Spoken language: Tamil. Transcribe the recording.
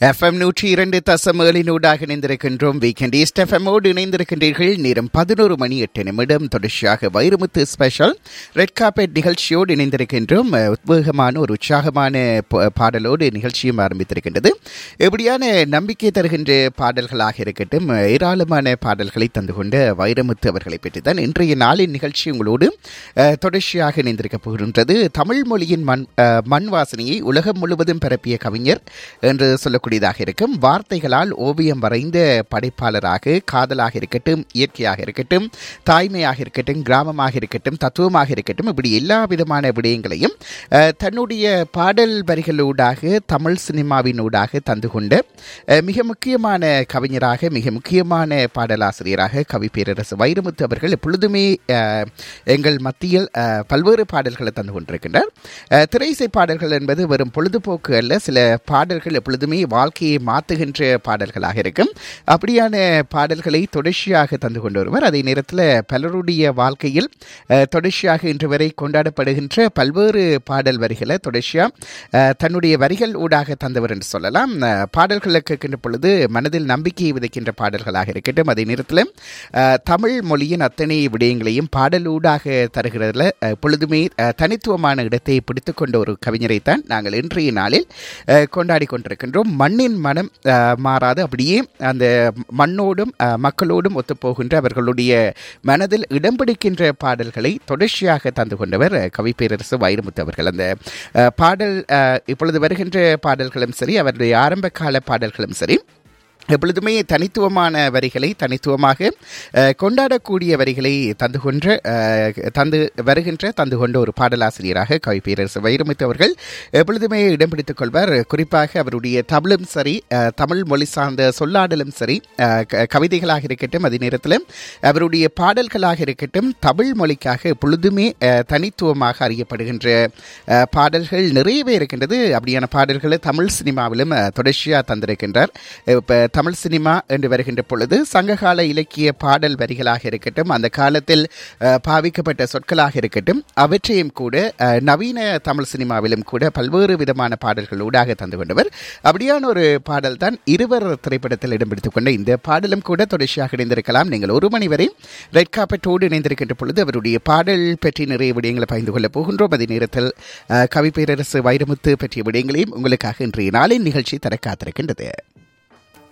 எஃப்எம் நூற்றி இரண்டு தசமேலினூடாக இணைந்திருக்கின்றோம் வீக்கெண்ட் ஈஸ்ட் எஃப்எம்மோடு இணைந்திருக்கின்றீர்கள் நேரம் பதினோரு மணி எட்டு நிமிடம் தொடர்ச்சியாக வைரமுத்து ஸ்பெஷல் ரெட் கார்பெட் நிகழ்ச்சியோடு இணைந்திருக்கின்றோம் அஹ், உத்வேகமான ஒரு உற்சாகமான ப- பாடலோடு நிகழ்ச்சியும் ஆரம்பித்திருக்கின்றது எப்படியான நம்பிக்கை தருகின்ற பாடல்களாக இருக்கட்டும் அஹ், ஏராளமான பாடல்களை தந்து கொண்ட வைரமுத்து அவர்களை பற்றி தான் இன்றைய நாளின் நிகழ்ச்சி உங்களோடு அஹ், தொடர்ச்சியாக இணைந்திருக்க போகின்றது தமிழ் மொழியின் மண் அஹ், மண் வாசனையை உலகம் முழுவதும் பரப்பிய கவிஞர் என்று சொல்லக்கூடியதாக இருக்கும் வார்த்தைகளால் ஓவியம் வரைந்த படைப்பாளராக காதலாக இருக்கட்டும் இயற்கையாக இருக்கட்டும் தாய்மையாக இருக்கட்டும் கிராமமாக இருக்கட்டும் தத்துவமாக இருக்கட்டும் இப்படி எல்லா விதமான விடயங்களையும் அஹ், தன்னுடைய பாடல் வரிகளூடாக தமிழ் சினிமாவினூடாக தந்து கொண்ட அஹ், மிக முக்கியமான கவிஞராக மிக முக்கியமான பாடலாசிரியராக கவி பேரரசு வைரமுத்து அவர்கள் எப்பொழுதுமே அஹ், எங்கள் மத்தியில் அஹ், பல்வேறு பாடல்களை தந்து கொண்டிருக்கின்றார் அஹ், திரையிசை பாடல்கள் என்பது வெறும் பொழுதுபோக்கு அல்ல சில பாடல்கள் எப்பொழுதுமே வாழ்க்கையை மாற்றுகின்ற பாடல்களாக இருக்கும் அப்படியான பாடல்களை தொடர்ச்சியாக தந்து கொண்டு வருவார் அதே நேரத்தில் பலருடைய வாழ்க்கையில் அஹ், தொடர்ச்சியாக இன்று வரை கொண்டாடப்படுகின்ற பல்வேறு பாடல் வரிகளை தொடர்ச்சியாக தன்னுடைய வரிகள் ஊடாக தந்தவர் என்று சொல்லலாம் அஹ், பாடல்களை கேட்கின்ற பொழுது மனதில் நம்பிக்கையை விதைக்கின்ற பாடல்களாக இருக்கட்டும் அதே நேரத்தில் அஹ், தமிழ் மொழியின் அத்தனை விடயங்களையும் பாடலூடாக தருகிறதுல அஹ், எப்பொழுதுமே அஹ், தனித்துவமான இடத்தை பிடித்துக்கொண்ட ஒரு கவிஞரைத்தான் நாங்கள் இன்றைய நாளில் அஹ், கொண்டாடி கொண்டிருக்கின்றோம் மண்ணின் மனம் அஹ், மாறாது அப்படியே அந்த மண்ணோடும் அஹ், மக்களோடும் ஒத்துப்போகின்ற அவர்களுடைய மனதில் இடம் பிடிக்கின்ற பாடல்களை தொடர்ச்சியாக தந்து கொண்டவர் அஹ், கவி பேரரசு வைரமுத்து அவர்கள் அந்த அஹ், பாடல் அஹ், இப்பொழுது வருகின்ற பாடல்களும் சரி அவருடைய ஆரம்ப கால பாடல்களும் சரி எப்பொழுதுமே தனித்துவமான வரிகளை தனித்துவமாக அஹ், கொண்டாடக்கூடிய வரிகளை தந்து கொன்ற அஹ், தந்து வருகின்ற தந்து கொண்ட ஒரு பாடலாசிரியராக கவி பேரரசு வைரமுத்து அவர்கள் எப்பொழுதுமே இடம் பிடித்துக் கொள்வார் குறிப்பாக அவருடைய தமிழும் சரி அஹ், தமிழ் மொழி சார்ந்த சொல்லாடலும் சரி அஹ், க- கவிதைகளாக இருக்கட்டும் அதே நேரத்தில் அவருடைய பாடல்களாக இருக்கட்டும் தமிழ் மொழிக்காக எப்பொழுதுமே அஹ், தனித்துவமாக அறியப்படுகின்ற அஹ், பாடல்கள் நிறையவே இருக்கின்றது அப்படியான பாடல்களை தமிழ் சினிமாவிலும் அஹ், தொடர்ச்சியாக தந்திருக்கின்றார் இப்போ தமிழ் சினிமா என்று வருகின்ற பொழுது சங்ககால இலக்கிய பாடல் வரிகளாக இருக்கட்டும் அந்த காலத்தில் அஹ், பாவிக்கப்பட்ட சொற்களாக இருக்கட்டும் அவற்றையும் கூட அஹ், நவீன தமிழ் சினிமாவிலும் கூட பல்வேறு விதமான பாடல்கள் ஊடாக தந்து கொண்டவர் அப்படியான ஒரு பாடல் தான் இருவர் திரைப்படத்தில் இடம் பிடித்துக் கொண்ட இந்த பாடலும் கூட தொடர்ச்சியாக இணைந்திருக்கலாம் நீங்கள் ஒரு மணி வரை ரெட் காப்பட்டோடு இணைந்திருக்கின்ற பொழுது அவருடைய பாடல் பற்றி நிறைய விடயங்களை பகிர்ந்து கொள்ளப் போகின்றோம் அதே நேரத்தில் அஹ், கவி பேரரசு வைரமுத்து பற்றிய விடயங்களையும் உங்களுக்காக இன்றைய நாளின் நிகழ்ச்சி தர காத்திருக்கின்றது